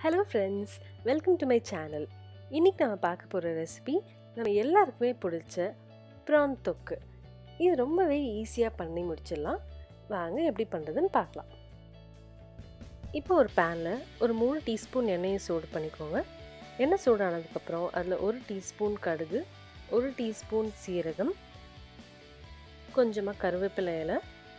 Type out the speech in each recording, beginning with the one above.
hello friends welcome to my channel இன்றைக்கி நம்ம பார்க்க போகிற ரெசிபி நம்ம எல்லாருக்குமே பிடிச்ச ப்ரான் தொக்கு இது ரொம்பவே ஈஸியாக பண்ணி முடிச்சிடலாம் வாங்க எப்படி பண்ணுறதுன்னு பார்க்கலாம் இப்போ ஒரு பேனில் ஒரு மூணு டீஸ்பூன் எண்ணெயை சூடு பண்ணிக்கோங்க எண்ணெய் சூடானதுக்கப்புறம் அதில் ஒரு டீஸ்பூன் கடுகு ஒரு டீஸ்பூன் சீரகம் கொஞ்சமாக கருவேப்பிலை இலை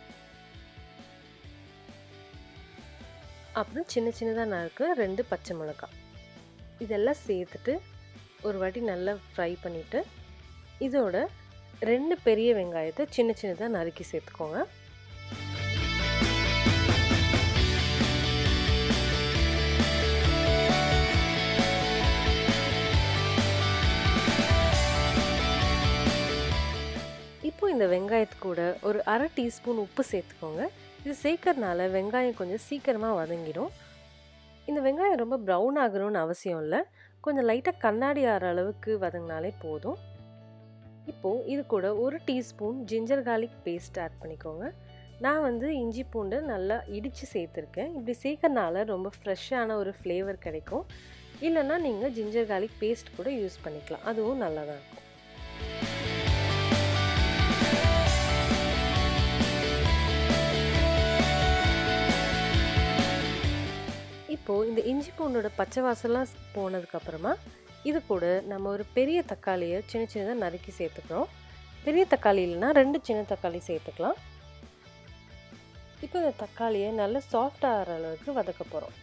அப்புறம் சின்ன சின்னதாக நறுக்க ரெண்டு பச்சை மிளகாய் இதெல்லாம் சேர்த்துட்டு ஒரு வாட்டி நல்லா ஃப்ரை பண்ணிவிட்டு இதோட ரெண்டு பெரிய வெங்காயத்தை சின்ன சின்னதாக நறுக்கி சேர்த்துக்கோங்க இப்போ இந்த வெங்காயத்து கூட ஒரு அரை டீஸ்பூன் உப்பு சேர்த்துக்கோங்க இது சேர்க்கறனால வெங்காயம் கொஞ்சம் சீக்கிரமாக வதங்கிடும் இந்த வெங்காயம் ரொம்ப ப்ரௌன் ஆகணும்னு அவசியம் இல்லை கொஞ்சம் லைட்டாக கண்ணாடி ஆகிற அளவுக்கு வதங்கினாலே போதும் இப்போது இது கூட ஒரு teaspoon ginger garlic paste add பண்ணிக்கோங்க நான் வந்து இஞ்சி பூண்டு நல்லா இடித்து சேர்த்துருக்கேன் இப்படி சேர்க்கறனால ரொம்ப ஃப்ரெஷ்ஷான ஒரு ஃப்ளேவர் கிடைக்கும் இல்லைன்னா நீங்கள் ஜிஞ்சர் கார்லிக் பேஸ்ட் கூட யூஸ் பண்ணிக்கலாம் அதுவும் நல்லா தான் இருக்கும் இப்போது இந்த இஞ்சி பூண்டோட பச்சை வாசலாம் போனதுக்கப்புறமா இது கூட நம்ம ஒரு பெரிய தக்காளியை சின்ன சின்னதாக நறுக்கி சேர்த்துக்கிறோம் பெரிய தக்காளி இல்லைன்னா ரெண்டு சின்ன தக்காளி சேர்த்துக்கலாம் இப்போ இந்த தக்காளியை நல்லா சாஃப்ட் ஆகிற அளவுக்கு வதக்க போகிறோம்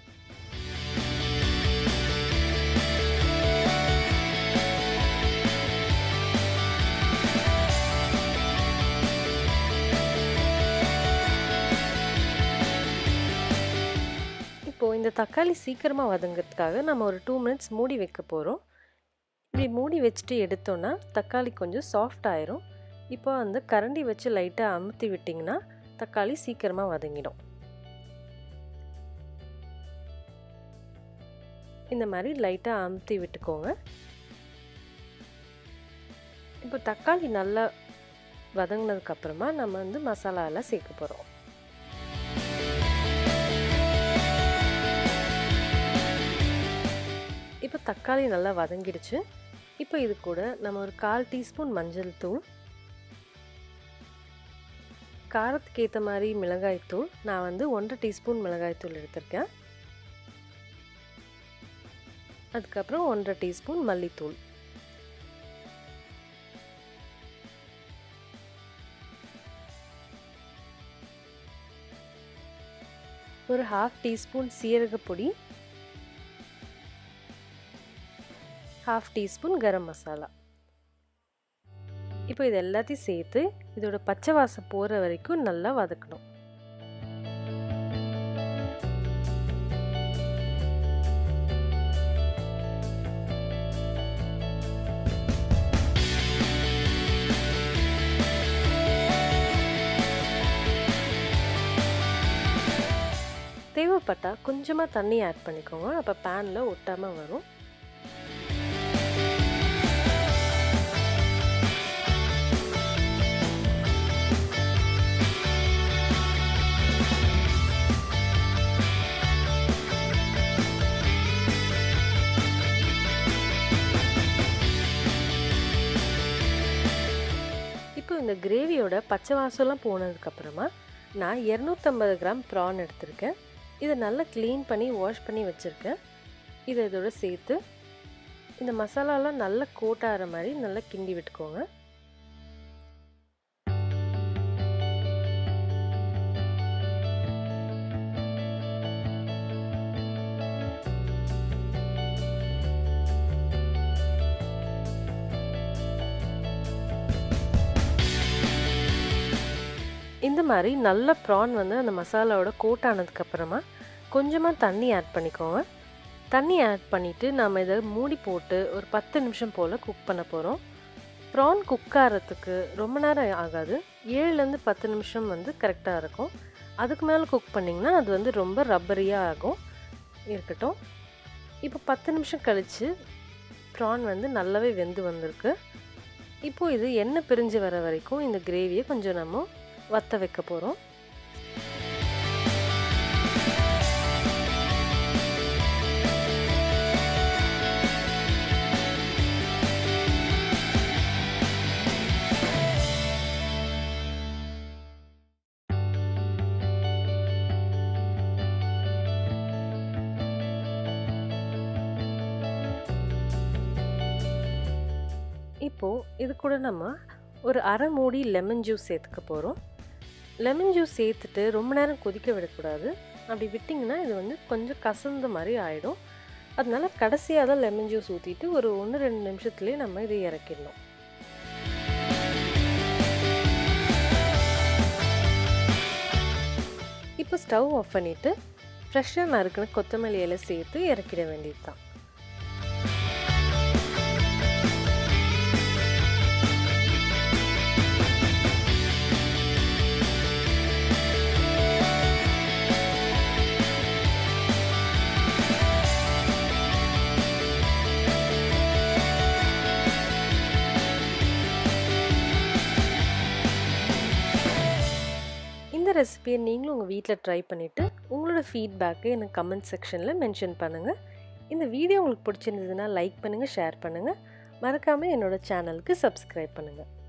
இப்போது இந்த தக்காளி சீக்கிரமாக வதங்கிறதுக்காக நம்ம ஒரு டூ மினிட்ஸ் மூடி வைக்க போகிறோம் இப்படி மூடி வச்சுட்டு எடுத்தோன்னா தக்காளி கொஞ்சம் சாஃப்ட் ஆயிரும் இப்போ அந்த கரண்டி வச்சு லைட்டாக அமுத்தி விட்டிங்கன்னா தக்காளி சீக்கிரமாக வதங்கிடும் இந்த மாதிரி லைட்டாக அமுத்தி விட்டுக்கோங்க இப்போ தக்காளி நல்லா வதங்கினதுக்கப்புறமா நம்ம வந்து மசாலாலாம் சேர்க்க போகிறோம் இப்போ தக்காளி நல்லா வதங்கிடுச்சு இப்போ இது கூட நம்ம ஒரு கால் டீஸ்பூன் மஞ்சள் தூள் காரத்துக்கு ஏற்ற மாதிரி மிளகாய் தூள் நான் வந்து ஒன்றரை டீஸ்பூன் மிளகாய் தூள் எடுத்திருக்கேன் அதுக்கப்புறம் ஒன்றரை டீஸ்பூன் மல்லித்தூள் ஒரு ஹாஃப் டீஸ்பூன் சீரகப்பொடி ஹாஃப் டீஸ்பூன் கரம் மசாலா இப்போ இது எல்லாத்தையும் சேர்த்து இதோட பச்சை வாசம் போகிற வரைக்கும் நல்லா வதக்கணும் தேவைப்பட்டால் கொஞ்சமாக தண்ணி ஆட் பண்ணிக்கோங்க அப்போ பேனில் ஒட்டாமல் வரும் இப்போ இந்த கிரேவியோட பச்சை வாசம்லாம் போனதுக்கப்புறமா நான் இரநூத்தம்பது கிராம் ப்ரான் எடுத்திருக்கேன் இதை நல்லா க்ளீன் பண்ணி வாஷ் பண்ணி வச்சுருக்கேன் இதை இதோட சேர்த்து இந்த மசாலாலாம் நல்லா கோட் ஆகிற மாதிரி நல்லா கிண்டி விட்டுக்கோங்க இந்த மாதிரி நல்ல ப்ரான் வந்து அந்த மசாலாவோட கோட் ஆனதுக்கப்புறமா கொஞ்சமாக தண்ணி ஆட் பண்ணிக்கோங்க தண்ணி ஆட் பண்ணிவிட்டு நம்ம இதை மூடி போட்டு ஒரு பத்து நிமிஷம் போல் குக் பண்ண போகிறோம் ப்ரான் குக் ஆகிறதுக்கு ரொம்ப நேரம் ஆகாது ஏழுலேருந்து பத்து நிமிஷம் வந்து கரெக்டாக இருக்கும் அதுக்கு மேலே குக் பண்ணிங்கன்னா அது வந்து ரொம்ப ரப்பரியாக ஆகும் இருக்கட்டும் இப்போ பத்து நிமிஷம் கழித்து ப்ரான் வந்து நல்லாவே வெந்து வந்திருக்கு இப்போது இது எண்ணெய் பிரிஞ்சு வர வரைக்கும் இந்த கிரேவியை கொஞ்சம் நம்ம வத்த வைக்க போகிறோம் இப்போது இது கூட நம்ம ஒரு அரை மூடி லெமன் ஜூஸ் சேர்த்துக்க போகிறோம் லெமன் ஜூஸ் சேர்த்துட்டு ரொம்ப நேரம் கொதிக்க விடக்கூடாது அப்படி விட்டிங்கன்னா இது வந்து கொஞ்சம் கசந்த மாதிரி ஆகிடும் அதனால கடைசியாக தான் லெமன் ஜூஸ் ஊற்றிட்டு ஒரு ஒன்று ரெண்டு நிமிஷத்துலேயே நம்ம இதை இறக்கிடணும் இப்போ ஸ்டவ் ஆஃப் பண்ணிவிட்டு ஃப்ரெஷ்ஷாக நறுக்கின கொத்தமல்லி இலை சேர்த்து இறக்கிட வேண்டியது தான் இந்த ரெசிபியை நீங்களும் உங்கள் வீட்டில் ட்ரை பண்ணிவிட்டு உங்களோட ஃபீட்பேக்கை எனக்கு கமெண்ட் செக்ஷனில் மென்ஷன் பண்ணுங்கள் இந்த வீடியோ உங்களுக்கு பிடிச்சிருந்ததுன்னா லைக் பண்ணுங்கள் ஷேர் பண்ணுங்கள் மறக்காமல் என்னோடய சேனலுக்கு சப்ஸ்கிரைப் பண்ணுங்கள்